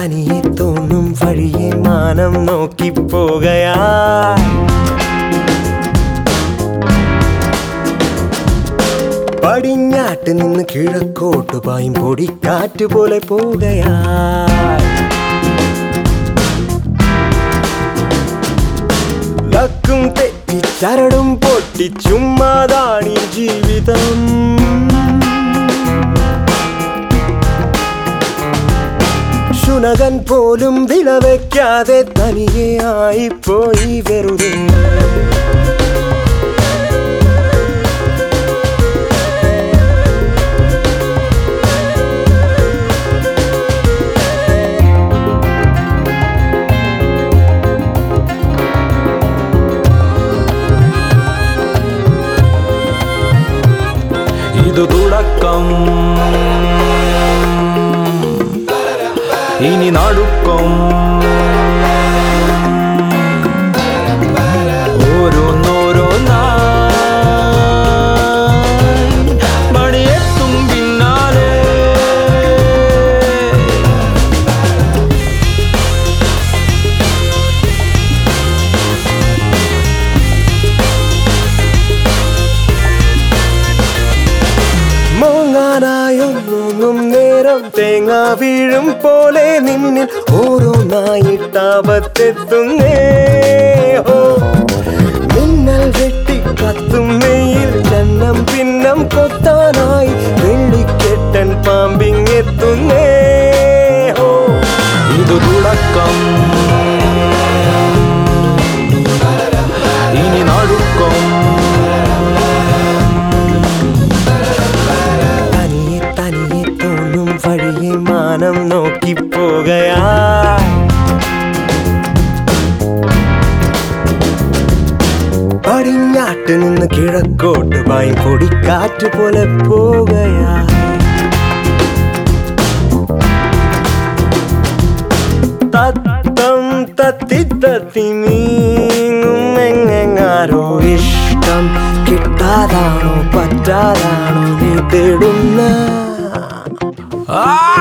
തനിയെ തോന്നും വഴിയെ മാനം നോക്കി പോകയാ പടിഞ്ഞാട്ട് നിന്ന് കിഴക്കോട്ട് പായും പൊടിക്കാറ്റ് പോലെ പോകയാ ലക്കും തെറ്റി ചരടും പൊട്ടി ചുമ്മാതാണീ ജീവിതം ശുനകൻ പോലും വിലവയ്ക്കാതെ തനിയെ ആയിപ്പോയി വെറുതെ ഇത് തുടക്കം ഇനി നടുക്കം ഓരോന്നോരോന്നായി മണിയെത്തും പിന്നാലെ മോങ്ങാനായൊന്നും നേരം തേങ്ങ വീഴും പോലെ നിന്നിൽ ഓരോന്നായിട്ടാപത്തെത്തുന്നേ ഹോ മിന്നൽ വെട്ടി കത്തും മെയിൽ ചന്നം പിന്നം കൊത്താനായി വെള്ളിക്കെട്ടൻ പാമ്പിങ്ങെത്തുന്നേ ഹോ ഇത് തുടക്കം ഇനി നടുക്കം തനിയെ തനിയെ തോന്നും വഴിയെ മാനം നോക്കി പോകയാ പടിഞ്ഞാട്ട് നിന്ന് കിഴക്കോട്ട് പായി പൊടിക്കാറ്റ് പോലെ പോകയാ തത്തം തത്തി തത്തി നീങ്ങും എങ്ങെങ്ങാരോ ഇഷ്ടം കിട്ടാതാണോ പറ്റാതാണോ നീ തേടുന്ന ആ